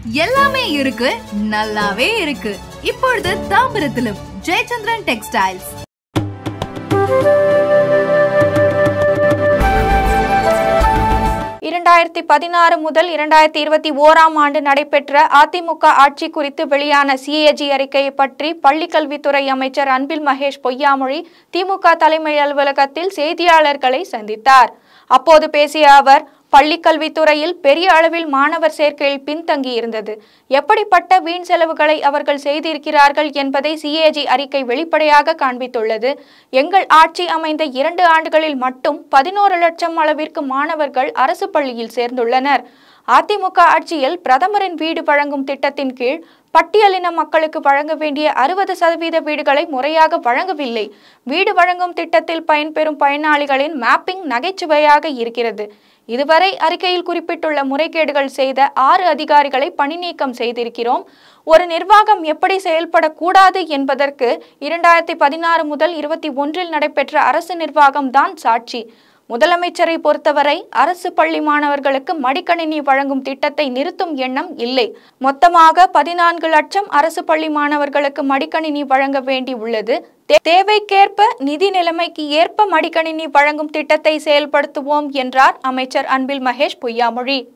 எல்லாமே இருக்கு நல்லாவே இருக்கு இப்பொழுது தாம்பரத்திலும் ஜெயச்சந்திரன் டெக்ஸ்டைல்ஸ் இரண்டாயிரத்தி பதினாறு முதல் இரண்டாயிரத்தி இருபத்தி ஓராம் ஆண்டு நடைபெற்ற அதிமுக ஆட்சி குறித்து வெளியான சிஏஜி அறிக்கையை பற்றி பள்ளிக்கல்வித்துறை அமைச்சர் அன்பில் மகேஷ் பொய்யாமொழி திமுக தலைமை அலுவலகத்தில் செய்தியாளர்களை சந்தித்தார் அப்போது பேசிய அவர் பள்ளிக்கல்வித்துறையில் பெரிய அளவில் மாணவர் சேர்க்கையில் பின்தங்கி இருந்தது எப்படிப்பட்ட வீண் செலவுகளை அவர்கள் செய்திருக்கிறார்கள் என்பதை சிஏஜி அறிக்கை வெளிப்படையாக காண்பித்துள்ளது எங்கள் ஆட்சி அமைந்த இரண்டு ஆண்டுகளில் மட்டும் பதினோரு லட்சம் அளவிற்கு மாணவர்கள் அரசு பள்ளியில் சேர்ந்துள்ளனர் அதிமுக ஆட்சியில் பிரதமரின் வீடு வழங்கும் திட்டத்தின் கீழ் பட்டியலின மக்களுக்கு வழங்க வேண்டிய அறுபது சதவீத வீடுகளை முறையாக வழங்கவில்லை வீடு வழங்கும் திட்டத்தில் பயன்பெறும் பயனாளிகளின் மேப்பிங் நகைச்சுவையாக இருக்கிறது இதுவரை அறிக்கையில் குறிப்பிட்டுள்ள முறைகேடுகள் செய்த ஆறு அதிகாரிகளை பணி நீக்கம் செய்திருக்கிறோம் ஒரு நிர்வாகம் எப்படி செயல்படக்கூடாது என்பதற்கு இரண்டாயிரத்தி பதினாறு முதல் இருபத்தி ஒன்றில் நடைபெற்ற அரசு நிர்வாகம் தான் சாட்சி முதலமைச்சரை பொறுத்தவரை அரசு பள்ளி மாணவர்களுக்கு மடிக்கணினி வழங்கும் திட்டத்தை நிறுத்தும் எண்ணம் இல்லை மொத்தமாக பதினான்கு லட்சம் அரசு பள்ளி மாணவர்களுக்கு மடிக்கணினி வழங்க வேண்டி உள்ளது தே- தேவைக்கேற்ப நிதி நிலைமைக்கு ஏற்ப மடிக்கணினி வழங்கும் திட்டத்தை செயல்படுத்துவோம் என்றார் அமைச்சர் அன்பில் மகேஷ் பொய்யாமொழி